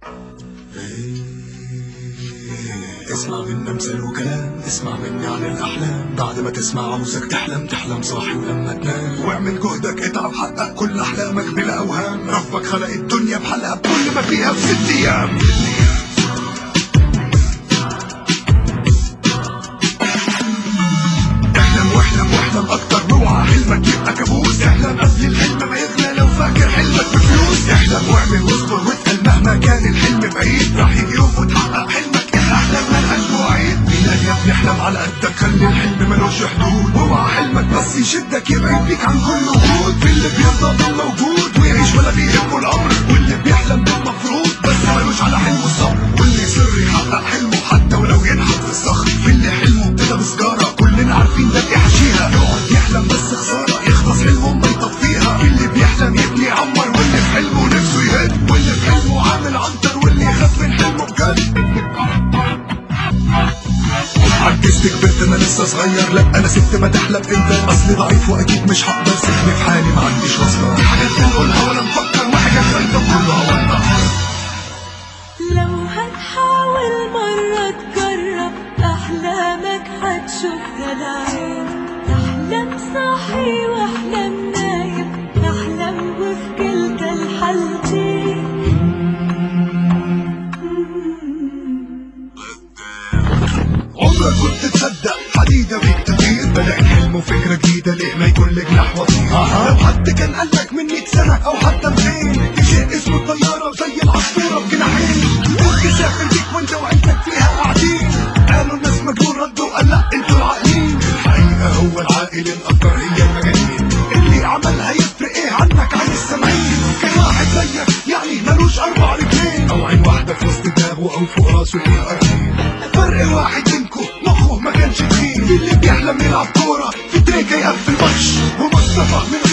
اسمع منا مثل وكلام اسمع مني عن الأحلام بعد ما تسمع عاوزك تحلم تحلم صاحي ولما تنام واعمل جهدك اتعب حقق كل أحلامك بلا أوهام ربك خلق الدنيا بحلقة بكل ما فيها في ست أيام احلم واحلم واحلم أكتر اوعى حلمك يبقى كابوس احلم قبل الحلم ما يغلى لو فاكر حلمك بفلوس احلم واعمل واصبر واتقل مهما كان الحلم بعيد راح يجي يوم وتحقق حلمك احلم ملهاش مواعيد ميلاد يا ابني احلم على قدك خلي الحلم ملوش حدود اوعى حلمك بس يشدك يبعد بيك عن كل وجود في اللي بيرضى بالموجود ويعيش ولا بيهمه الامر واللي بيحلم بالمفروض بس ملوش على حلمه الصبر واللي يصر يحقق حلمه حتى ولو ينحت في الصخر في اللي حلمه ابتدى بسجاره كلنا عارفين ده بيحشيها يقعد يحلم بس خساره يخلص حلمه ما يطفيها في اللي بيحلم يبني يعمر واللي في حلمه نفسه يهد واللي في حلمه عامل عنتر واللي يخاف من حلمه بجد عجزت كبرت انا لسه صغير لا انا ست ما تحلم انت اصلي ضعيف واكيد مش هقدر سيبني في حالي ما عنديش وصله حاجات بنقولها ولا نفكر وحاجات غريبه كلها ولا لو هتحاول مرة تجرب أحلامك هتشوفها العين تحلم صاحي واحلم نايم تحلم وفي كلتا الحالتين عمرك كنت تصدق حديدة بيك تطير بلاقي حلم وفكرة جديدة ليه ما يكون لك لحظة وطير لو حد كان قلبك من 100 سنة أو حتى 200 في شيء اسمه الطيارة زي العصفورة بجناحين ممكن تسافر بيك وانت وعيلتك فيها قاعدين قالوا الناس مجنون ردوا قال لا انتوا العاقلين الحقيقة هو العاقل الأكتر هي المجانين اللي عملها يفرق ايه عنك عن السامعين كان واحد زيك يعني ملوش أربع رجلين أو عين واحدة في وسط دماغه أو فوق راسه فيها أرضين فرق واحد منكم مخه ما كانش كتير في اللي بيحلم يلعب كورة في تريكة يقفل ماتش ومصطفى من